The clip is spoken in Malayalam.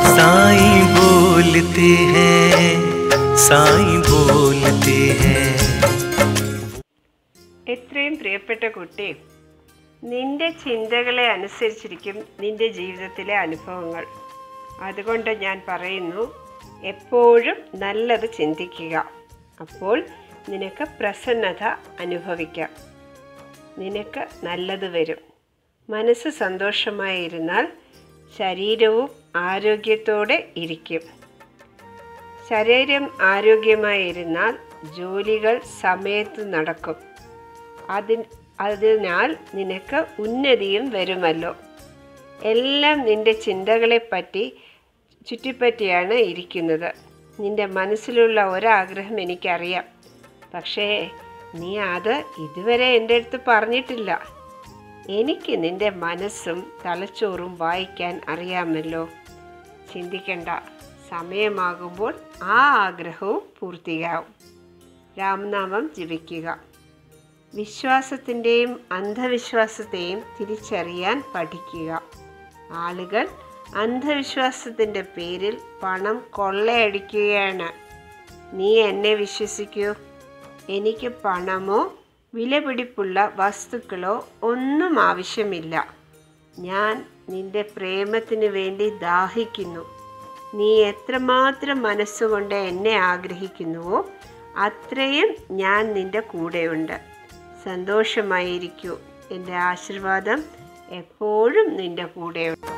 साईं बोलते हैं साईं बोलते हैं എത്രയും പ്രിയപ്പെട്ട കുട്ടി നിന്റെ ചിന്തകളെ അനുസരിച്ചിരിക്കും നിന്റെ ജീവിതത്തിലെ അനുഭവങ്ങൾ അതുകൊണ്ട് ഞാൻ പറയുന്നു എപ്പോഴും നല്ലത് ചിന്തിക്കുക അപ്പോൾ നിനക്ക് പ്രസന്നത അനുഭവിക്കാം നിനക്ക് നല്ലത് വരും മനസ്സ് സന്തോഷമായിരുന്നാൽ ശരീരവും ആരോഗ്യത്തോടെ ഇരിക്കും ശരീരം ആരോഗ്യമായിരുന്നാൽ ജോലികൾ സമയത്ത് നടക്കും അതി അതിനാൽ നിനക്ക് ഉന്നതിയും വരുമല്ലോ എല്ലാം നിന്റെ ചിന്തകളെപ്പറ്റി ചുറ്റിപ്പറ്റിയാണ് ഇരിക്കുന്നത് നിന്റെ മനസ്സിലുള്ള ഒരാഗ്രഹം എനിക്കറിയാം പക്ഷേ നീ അത് ഇതുവരെ എൻ്റെ അടുത്ത് പറഞ്ഞിട്ടില്ല എനിക്ക് നിന്റെ മനസ്സും തലച്ചോറും വായിക്കാൻ അറിയാമല്ലോ ചിന്തിക്കണ്ട സമയമാകുമ്പോൾ ആ ആഗ്രഹവും പൂർത്തിയാവും രാമനാമം ജപിക്കുക വിശ്വാസത്തിൻ്റെയും അന്ധവിശ്വാസത്തെയും തിരിച്ചറിയാൻ പഠിക്കുക ആളുകൾ അന്ധവിശ്വാസത്തിൻ്റെ പേരിൽ പണം കൊള്ളയടിക്കുകയാണ് നീ എന്നെ വിശ്വസിക്കൂ എനിക്ക് പണമോ വിലപിടിപ്പുള്ള വസ്തുക്കളോ ഒന്നും ആവശ്യമില്ല ഞാൻ നിന്റെ പ്രേമത്തിന് വേണ്ടി ദാഹിക്കുന്നു നീ എത്രമാത്രം മനസ്സുകൊണ്ട് എന്നെ ആഗ്രഹിക്കുന്നുവോ അത്രയും ഞാൻ നിന്റെ കൂടെയുണ്ട് സന്തോഷമായിരിക്കൂ എൻ്റെ ആശീർവാദം എപ്പോഴും നിന്റെ കൂടെയുണ്ട്